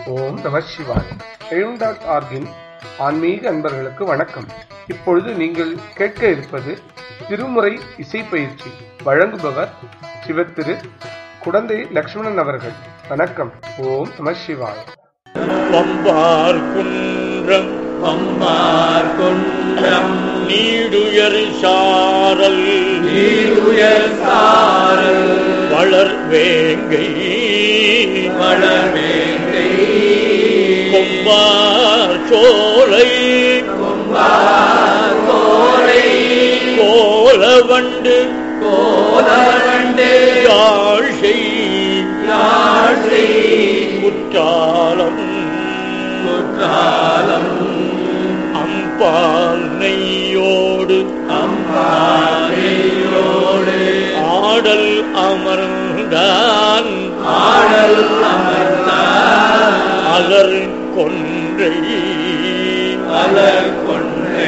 ஓம் நம சிவாய் எழும் டாட் ஆர்கின் ஆன்மீக அன்பர்களுக்கு வணக்கம் இப்பொழுது நீங்கள் கேட்க இருப்பது திருமுறை இசை பயிற்சி வழங்குபவர் சிவத்திரு குடந்தை லக்ஷ்மணன் அவர்கள் வணக்கம் ஓம் நம சிவாய் பம்பார் குன்றம் பம்பார் கொன்றம் நீடுயர் சாரல் நீருயர் சாரல் வளர் வேங்கை வளவேங்கை கொம்பார் சோலை கொம்பார் கோலை கோலவண்டு கோலவண்டு யாழ் செய் யாழை குற்றாலம் குற்றாலம் அம்பால் நெய்யோடு அம்பானையோடு ஆடல் அமர்ந்தான் ஆடல் அமர்ந்தார் அலர் கொன்றை மலர் கொன்றை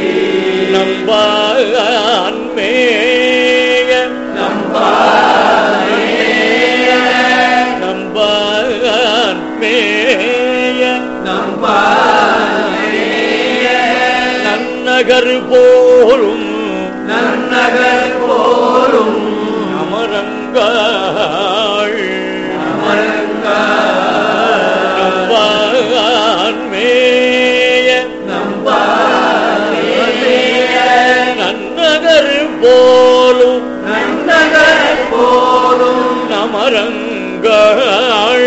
நம்பான் மேய நம்பானேய நம்பான் மேய நம்பானேய நன்னகர் போலும் நன்னகர் போலும் அமரங்காள் அமரங்கார் நம்பான் மேய நம்பானேய நன்னகர் போலும் நன்னகர் போலும் அமரங்காள்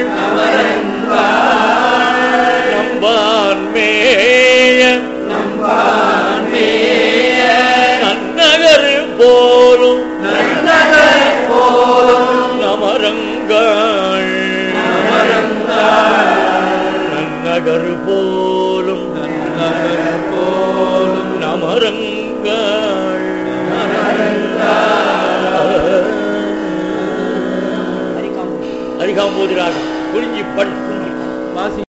அமரங்கார் நம்பான் மேய நம்பானேய நன்னகர் போலும் நன்னகர் போலும் நமரங்கள் நன்னகர் போலும் நன்னகர் போலும் நமரங்கள் அரிகாம்போதிராக குறிஞ்சி பண் வாசி